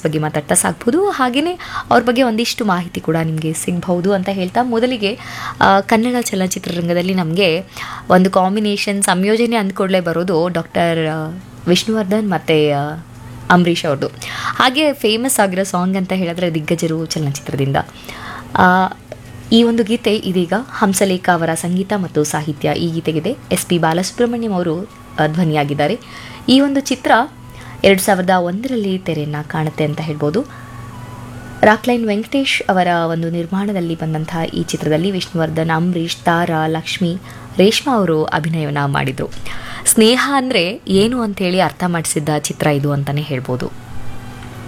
ಬಗ್ಗೆ ಮಾತಾಡ್ತಾ ಸಾಕ್ಬೋದು ಹಾಗೆಯೇ ಅವ್ರ ಬಗ್ಗೆ ಒಂದಿಷ್ಟು ಮಾಹಿತಿ ಕೂಡ ನಿಮಗೆ ಸಿಗಬಹುದು ಅಂತ ಹೇಳ್ತಾ ಮೊದಲಿಗೆ ಆ, ಕನ್ನಡ ಚಲನಚಿತ್ರರಂಗದಲ್ಲಿ ನಮಗೆ ಒಂದು ಕಾಂಬಿನೇಷನ್ ಸಂಯೋಜನೆ ಅಂದ್ಕೊಡ್ಲೇ ಬರೋದು ಡಾಕ್ಟರ್ ವಿಷ್ಣುವರ್ಧನ್ ಮತ್ತು ಅಂಬರೀಷ್ ಅವ್ರದ್ದು ಹಾಗೆ ಫೇಮಸ್ ಆಗಿರೋ ಸಾಂಗ್ ಅಂತ ಹೇಳಿದ್ರೆ ದಿಗ್ಗಜರು ಚಲನಚಿತ್ರದಿಂದ ಆ, ಈ ಒಂದು ಗೀತೆ ಇದೀಗ ಹಂಸಲೇಖ ಅವರ ಸಂಗೀತ ಮತ್ತು ಸಾಹಿತ್ಯ ಈ ಗೀತೆಗಿದೆ ಎಸ್ ಪಿ ಬಾಲಸುಬ್ರಹ್ಮಣ್ಯಂ ಅವರು ಆ, ಧ್ವನಿಯಾಗಿದ್ದಾರೆ ಈ ಒಂದು ಚಿತ್ರ ಎರಡು ಸಾವಿರದ ಒಂದರಲ್ಲಿ ತೆರೆಯನ್ನು ಕಾಣುತ್ತೆ ಅಂತ ಹೇಳ್ಬೋದು ರಾಕ್ಲೈನ್ ವೆಂಕಟೇಶ್ ಅವರ ಒಂದು ನಿರ್ಮಾಣದಲ್ಲಿ ಬಂದಂತಹ ಈ ಚಿತ್ರದಲ್ಲಿ ವಿಷ್ಣುವರ್ಧನ್ ಅಂಬರೀಷ್ ತಾರಾ ಲಕ್ಷ್ಮಿ ರೇಷ್ಮಾ ಅವರು ಅಭಿನಯವನ್ನು ಮಾಡಿದರು ಸ್ನೇಹ ಅಂದರೆ ಏನು ಅಂತೇಳಿ ಅರ್ಥ ಮಾಡಿಸಿದ್ದ ಚಿತ್ರ ಇದು ಅಂತಲೇ ಹೇಳ್ಬೋದು